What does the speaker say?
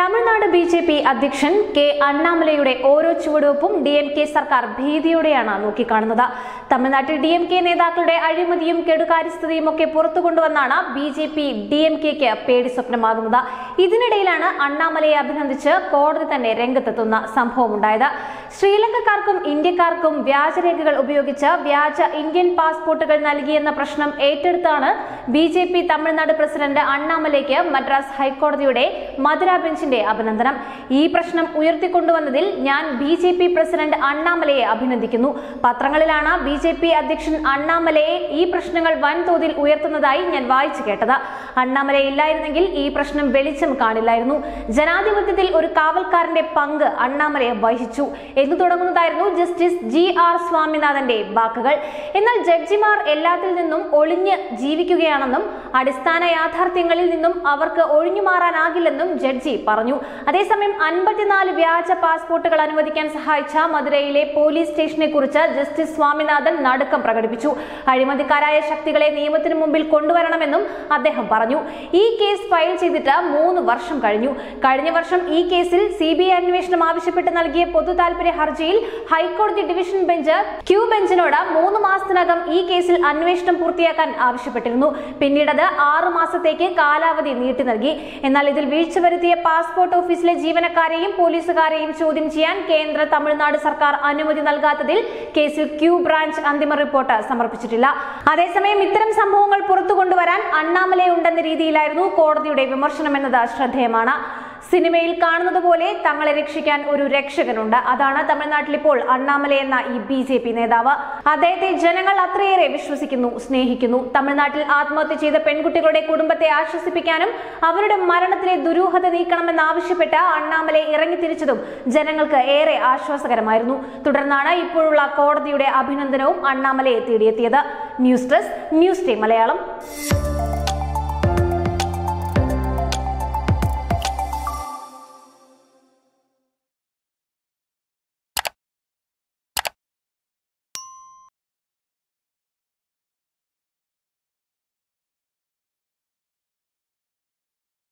Tamil Nadu B J P അധ്യക്ഷൻ K അണ്ണാമലയുടെ ഓരോ ചുവടുവെപ്പും ഡി എം കെ സർക്കാർ ഭീതിയോടെയാണ് നോക്കിക്കാണുന്നത് തമിഴ്നാട്ടിൽ ഡി എം കെ നേതാക്കളുടെ അഴിമതിയും കെടുകാര്യസ്ഥതയും ഒക്കെ പുറത്തു കൊണ്ടുവന്നാണ് B J P D M കെക്ക് പേടി സ്വപ്നമാകുന്നത് ഇതിനിടയിലാണ് അണ്ണാമലയെ അഭിനന്ദിച്ച് കോടതി തന്നെ രംഗത്തെത്തുന്ന സംഭവമുണ്ടായത് ശ്രീലങ്കക്കാർക്കും ഇന്ത്യക്കാർക്കും വ്യാജരേഖകൾ ഉപയോഗിച്ച് വ്യാജ ഇന്ത്യൻ പാസ്പോർട്ടുകൾ നൽകിയെന്ന പ്രശ്നം ഏറ്റെടുത്താണ് B J P Tamil Nadu president അണ്ണാമലയ്ക്ക് മദ്രാസ് ഹൈക്കോടതിയുടെ മധുര ബെഞ്ചിന്റെ അഭിനന്ദനം ഈ പ്രശ്നം ഉയർത്തിക്കൊണ്ടുവന്നതിൽ ഞാൻ ബി ജെ പി പ്രസിഡന്റ് അണ്ണാമലയെ അഭിനന്ദിക്കുന്നു പത്രങ്ങളിലാണ് ബി ജെ പി അധ്യക്ഷൻ അണ്ണാമലയെ ഈ പ്രശ്നങ്ങൾ വൻതോതിൽ ഉയർത്തുന്നതായി ഞാൻ വായിച്ചു കേട്ടത് അണ്ണാമല ഇല്ലായിരുന്നെങ്കിൽ ഈ പ്രശ്നം വെളിച്ചം കാണില്ലായിരുന്നു ജനാധിപത്യത്തിൽ ഒരു കാവൽക്കാരന്റെ പങ്ക് അണ്ണാമലയെ വഹിച്ചു എന്ന് തുടങ്ങുന്നതായിരുന്നു ജസ്റ്റിസ് ജി ആർ സ്വാമിനാഥന്റെ വാക്കുകൾ എന്നാൽ ജഡ്ജിമാർ എല്ലാത്തിൽ നിന്നും ഒളിഞ്ഞ് ജീവിക്കുകയാണെന്നും അടിസ്ഥാന യാഥാർത്ഥ്യങ്ങളിൽ നിന്നും അവർക്ക് ഒഴിഞ്ഞുമാറാനാകില്ലെന്നും ജഡ്ജി പറഞ്ഞു അതേസമയം അൻപത്തിനാല് വ്യാജ പാസ്പോർട്ടുകൾ അനുവദിക്കാൻ സഹായിച്ച മധുരയിലെ പോലീസ് സ്റ്റേഷനെ കുറിച്ച് ജസ്റ്റിസ് സ്വാമിനാഥൻ നടുക്കം പ്രകടിപ്പിച്ചു അഴിമതിക്കാരായ ശക്തികളെ നിയമത്തിന് മുമ്പിൽ കൊണ്ടുവരണമെന്നും അദ്ദേഹം പറഞ്ഞു ഈ കേസ് ഫയൽ ചെയ്തിട്ട് മൂന്ന് വർഷം കഴിഞ്ഞു കഴിഞ്ഞ വർഷം ഈ കേസിൽ സി ബി ഐ അന്വേഷണം ആവശ്യപ്പെട്ട് നൽകിയ പൊതു താൽപര്യ ഹർജിയിൽ ഹൈക്കോടതി ഡിവിഷൻ ബെഞ്ച് ക്യൂ ബെഞ്ചിനോട് മൂന്ന് മാസത്തിനകം ഈ കേസിൽ അന്വേഷണം പൂർത്തിയാക്കാൻ ആവശ്യപ്പെട്ടിരുന്നു പിന്നീട് അത് ആറു മാസത്തേക്ക് കാലാവധി നീട്ടി നൽകി എന്നാൽ ഇതിൽ വീഴ്ച വരുത്തിയ പാസ്പോർട്ട് ഓഫീസിലെ ജീവനക്കാരെയും പോലീസുകാരെയും ചോദ്യം ചെയ്യാൻ കേന്ദ്ര തമിഴ്നാട് സർക്കാർ അനുമതി നൽകാത്തതിൽ കേസിൽ ക്യൂ ബ്രാഞ്ച് അന്തിമ റിപ്പോർട്ട് സമർപ്പിച്ചിട്ടില്ല അതേസമയം ഇത്തരം സംഭവങ്ങൾ പുറത്തു കൊണ്ടുവരാൻ അണ്ണാമല ഉണ്ടെന്ന രീതിയിലായിരുന്നു കോടതിയുടെ വിമർശനം എന്നത് ശ്രദ്ധേയമാണ് സിനിമയിൽ കാണുന്നത് പോലെ തങ്ങളെ രക്ഷിക്കാൻ ഒരു രക്ഷകനുണ്ട് അതാണ് തമിഴ്നാട്ടിൽ ഇപ്പോൾ അണ്ണാമല എന്ന ഈ ബി ജെ പി നേതാവ് അദ്ദേഹത്തെ ജനങ്ങൾ അത്രയേറെ വിശ്വസിക്കുന്നു സ്നേഹിക്കുന്നു തമിഴ്നാട്ടിൽ ആത്മഹത്യ ചെയ്ത പെൺകുട്ടികളുടെ കുടുംബത്തെ ആശ്വസിപ്പിക്കാനും അവരുടെ മരണത്തിലെ ദുരൂഹത നീക്കണമെന്നാവശ്യപ്പെട്ട് അണ്ണാമലെ ഇറങ്ങിത്തിരിച്ചതും ജനങ്ങൾക്ക് ഏറെ ആശ്വാസകരമായിരുന്നു തുടർന്നാണ് ഇപ്പോഴുള്ള കോടതിയുടെ അഭിനന്ദനവും അണ്ണാമലയെ തേടിയെത്തിയത് news desk news day Malayalam